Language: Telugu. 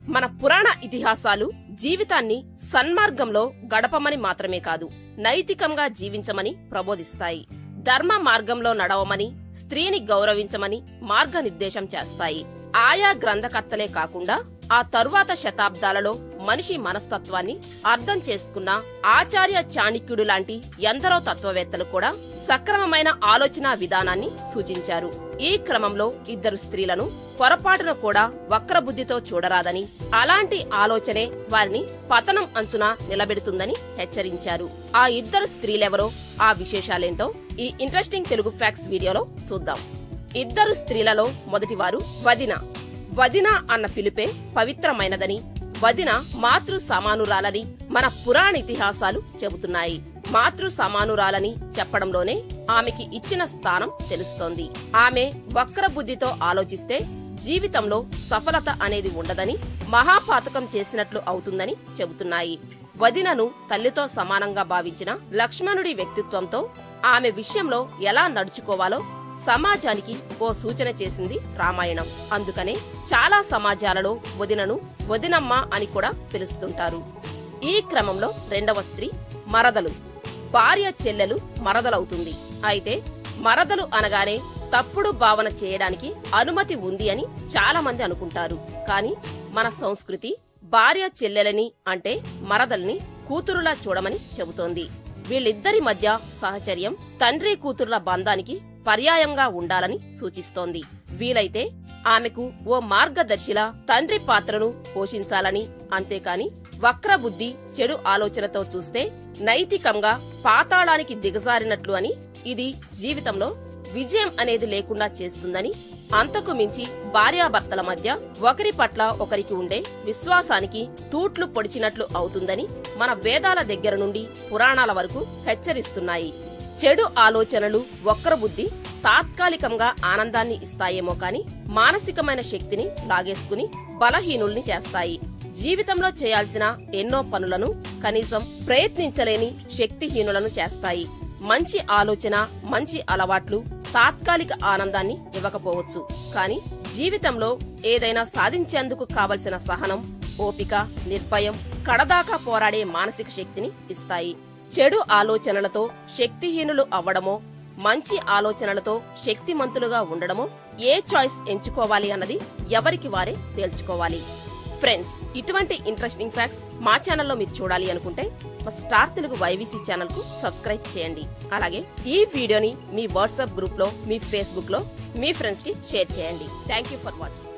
మన పురాణ ఇతిహాసాలు జీవితాన్ని సన్మార్గంలో గడపమని మాత్రమే కాదు నైతికంగా జీవించమని ప్రబోధిస్తాయి ధర్మ మార్గంలో నడవమని స్త్రీని గౌరవించమని మార్గనిర్దేశం చేస్తాయి ఆయా గ్రంథకర్తలే కాకుండా ఆ తరువాత శతాబ్దాలలో మనిషి మనస్తత్వాన్ని అర్థం చేసుకున్న ఆచార్య చాణక్యుడు లాంటి ఎందరో తత్వవేత్తలు కూడా సక్రమమైన ఆలోచన విధానాన్ని సూచించారు ఈ క్రమంలో ఇద్దరు స్త్రీలను పొరపాటున కూడా వక్రబుద్ధితో చూడరాదని అలాంటి ఆలోచనే వారిని పతనం అంచున నిలబెడుతుందని హెచ్చరించారు ఆ ఇద్దరు స్త్రీలెవరో ఆ విశేషాలేంటో ఈ ఇంట్రెస్టింగ్ తెలుగు ఫ్యాక్స్ వీడియోలో చూద్దాం ఇద్దరు స్త్రీలలో మొదటివారు వదిన వదిన అన్న పిలుపే పవిత్రమైనదని వదిన మాతృ సమానురాలని మన పురాణ ఇతిహాసాలు చెబుతున్నాయి మాతృ సమానురాలని చెప్పడంలోనే ఆమెకి ఇచ్చిన స్థానం తెలుస్తోంది ఆమె వక్ర బుద్ధితో ఆలోచిస్తే జీవితంలో సఫలత అనేది ఉండదని మహాపాతకం చేసినట్లు అవుతుందని చెబుతున్నాయి వదినను తల్లితో సమానంగా భావించిన లక్ష్మణుడి వ్యక్తిత్వంతో ఆమె విషయంలో ఎలా నడుచుకోవాలో సమాజానికి ఓ సూచన చేసింది రామాయణం అందుకనే చాలా సమాజాలలో వదినను వదినమ్మ అని కూడా పిలుస్తుంటారు ఈ క్రమంలో రెండవ స్త్రీ మరదలు భార్య చెల్లెలు మరదలవుతుంది అయితే మరదలు అనగానే తప్పుడు భావన చేయడానికి అనుమతి ఉంది అని చాలా మంది అనుకుంటారు కానీ మన సంస్కృతి భార్య చెల్లెలని అంటే మరదల్ని కూతురులా చూడమని చెబుతోంది వీళ్ళిద్దరి మధ్య సహచర్యం తండ్రి కూతురుల బంధానికి పర్యాయంగా ఉండాలని సూచిస్తోంది వీలైతే ఆమెకు ఓ మార్గదర్శిలా తండ్రి పాత్రను పోషించాలని అంతేకాని వక్ర బుద్ధి చెడు ఆలోచనతో చూస్తే నైతికంగా పాతాళానికి దిగజారినట్లు అని ఇది జీవితంలో విజయం అనేది లేకుండా చేస్తుందని అంతకు మించి భార్యాభర్తల మధ్య ఒకరి పట్ల ఒకరికి ఉండే విశ్వాసానికి తూట్లు పొడిచినట్లు అవుతుందని మన వేదాల దగ్గర నుండి పురాణాల వరకు హెచ్చరిస్తున్నాయి చెడు ఆలోచనలు వక్ర బుద్ధి తాత్కాలికంగా ఆనందాన్ని ఇస్తాయేమో కాని మానసికమైన శక్తిని లాగేసుకుని బలహీనుల్ని చేస్తాయి జీవితంలో చేయాల్సిన ఎన్నో పనులను కనీసం ప్రయత్నించలేని శక్తిహీనులను చేస్తాయి మంచి ఆలోచన మంచి అలవాట్లు తాత్కాలిక ఆనందాన్ని ఇవ్వకపోవచ్చు కానీ జీవితంలో ఏదైనా సాధించేందుకు కావలసిన సహనం ఓపిక నిర్భయం కడదాకా పోరాడే మానసిక శక్తిని ఇస్తాయి చెడు ఆలోచనలతో శక్తిహీనులు అవ్వడమో మంచి ఆలోచనలతో శక్తిమంతులుగా ఉండడమో ఏ చాయిస్ ఎంచుకోవాలి అన్నది ఎవరికి వారే తేల్చుకోవాలి ఫ్రెండ్స్ ఇటువంటి ఇంట్రెస్టింగ్ ఫ్యాక్ట్స్ మా ఛానల్లో మీరు చూడాలి అనుకుంటే మా స్టార్ తెలుగు వైవీసీ ఛానల్ కు సబ్స్క్రైబ్ చేయండి అలాగే ఈ వీడియోని మీ వాట్సాప్ గ్రూప్ లో మీ ఫేస్బుక్ లో మీ ఫ్రెండ్స్ కి షేర్ చేయండి థ్యాంక్ యూ ఫర్ వాచింగ్